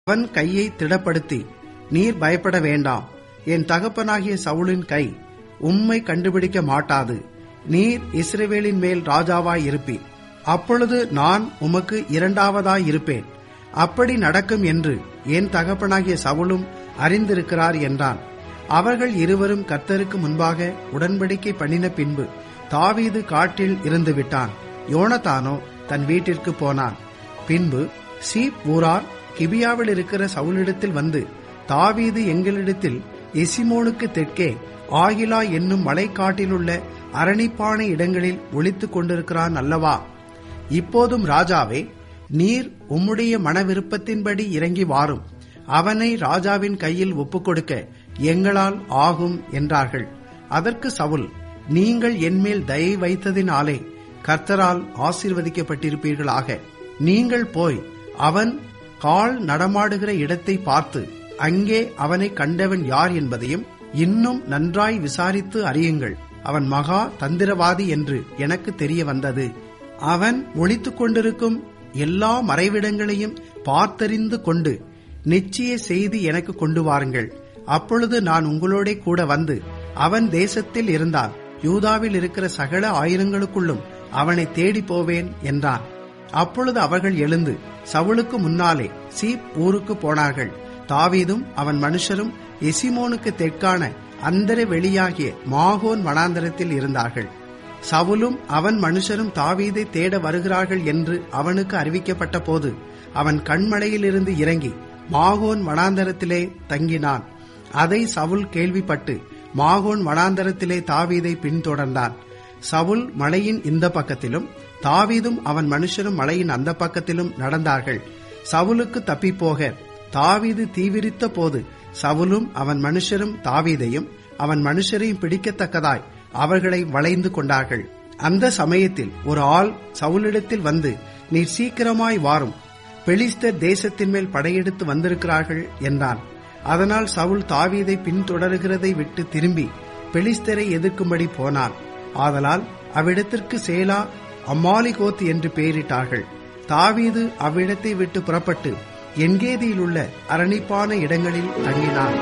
அவன் கையை திடப்படுத்தி நீர் பயப்பட வேண்டாம் என் தகப்பனாகிய சவுலின் கை உம்மை கண்டுபிடிக்க மாட்டாது நீர் இஸ்ரவேலின் மேல் ராஜாவாய் இருப்பீர் அப்பொழுது நான் உமக்கு இரண்டாவதாய் இருப்பேன் அப்படி நடக்கும் என்று என் தகப்பனாகிய சவுலும் அறிந்திருக்கிறார் என்றான் அவர்கள் இருவரும் கர்த்தருக்கு முன்பாக உடன்படிக்கை பண்ணின பின்பு தாவீது காட்டில் இருந்து விட்டான் யோனத்தானோ தன் வீட்டிற்கு போனான் பின்பு சீப் ஊரார் கிபியாவில் இருக்கிற சவுலிடத்தில் வந்து தாவீது எங்களிடத்தில் எசிமோனுக்கு தெற்கே ஆகிலா என்னும் மலைக்காட்டிலுள்ள அரணிப்பான இடங்களில் ஒளித்துக் கொண்டிருக்கிறான் அல்லவா இப்போதும் ராஜாவே நீர் உம்முடைய மன விருப்பத்தின்படி இறங்கி வாரும் அவனை ராஜாவின் கையில் ஒப்புக்கொடுக்க எங்களால் ஆகும் என்றார்கள் அதற்கு சவுல் நீங்கள் என்மேல் தயை வைத்ததினாலே கர்த்தரால் ஆசீர்வதிக்கப்பட்டிருப்பீர்களாக நீங்கள் போய் அவன் கால் நடமாடுகிற இடத்தை பார்த்து அங்கே அவனை கண்டவன் யார் என்பதையும் இன்னும் நன்றாய் விசாரித்து அறியுங்கள் அவன் மகா தந்திரவாதி என்று எனக்கு தெரிய வந்தது அவன் ஒளித்துக் கொண்டிருக்கும் எல்லா மறைவிடங்களையும் பார்த்தறிந்து கொண்டு நிச்சய செய்தி எனக்கு கொண்டு வாருங்கள் அப்பொழுது நான் உங்களோட கூட வந்து அவன் தேசத்தில் இருந்தான் யூதாவில் இருக்கிற சகல ஆயிரங்களுக்குள்ளும் அவனை தேடி போவேன் என்றான் அப்பொழுது அவர்கள் எழுந்து சவுளுக்கு முன்னாலே சீப் ஊருக்கு போனார்கள் தாவீதும் அவன் மனுஷரும் எசிமோனுக்கு தெற்கான அந்தர வெளியாகிய மாகோன் வனாந்தரத்தில் இருந்தார்கள் சவுலும் அவன் மனுஷரும் தாவீதை தேட வருகிறார்கள் என்று அவனுக்கு அறிவிக்கப்பட்ட போது அவன் கண்மலையிலிருந்து இறங்கி மாகோன் வனாந்தரத்திலே தங்கினான் அதை சவுல் கேள்விப்பட்டு மாகோன் வனாந்தரத்திலே தாவீதை பின்தொடர்ந்தான் சவுல் மலையின் இந்த பக்கத்திலும் தாவீதும் அவன் மனுஷரும் மலையின் அந்த பக்கத்திலும் நடந்தார்கள் சவுலுக்கு தப்பிப்போக தாவீது தீவிரித்த போது சவுலும் அவன் மனுஷரும் தாவீதையும் அவன் மனுஷரையும் பிடிக்கத்தக்கதாய் அவர்களை வளைந்து கொண்டார்கள் அந்த சமயத்தில் ஒரு ஆள் சவுலிடத்தில் வந்து நீர் சீக்கிரமாய் வாரும் பெலிஸ்தர் தேசத்தின் மேல் படையெடுத்து வந்திருக்கிறார்கள் என்றான் அதனால் சவுல் தாவீதை பின்தொடர்கிறதை விட்டு திரும்பி பெலிஸ்தரை எதிர்க்கும்படி போனான் ஆதலால் அவ்விடத்திற்கு சேலா அம்மாலிகோத் என்று பெயரிட்டார்கள் தாவீது அவ்விடத்தை விட்டு புறப்பட்டு என்கேதியில் உள்ள அரணிப்பான இடங்களில் தங்கினான்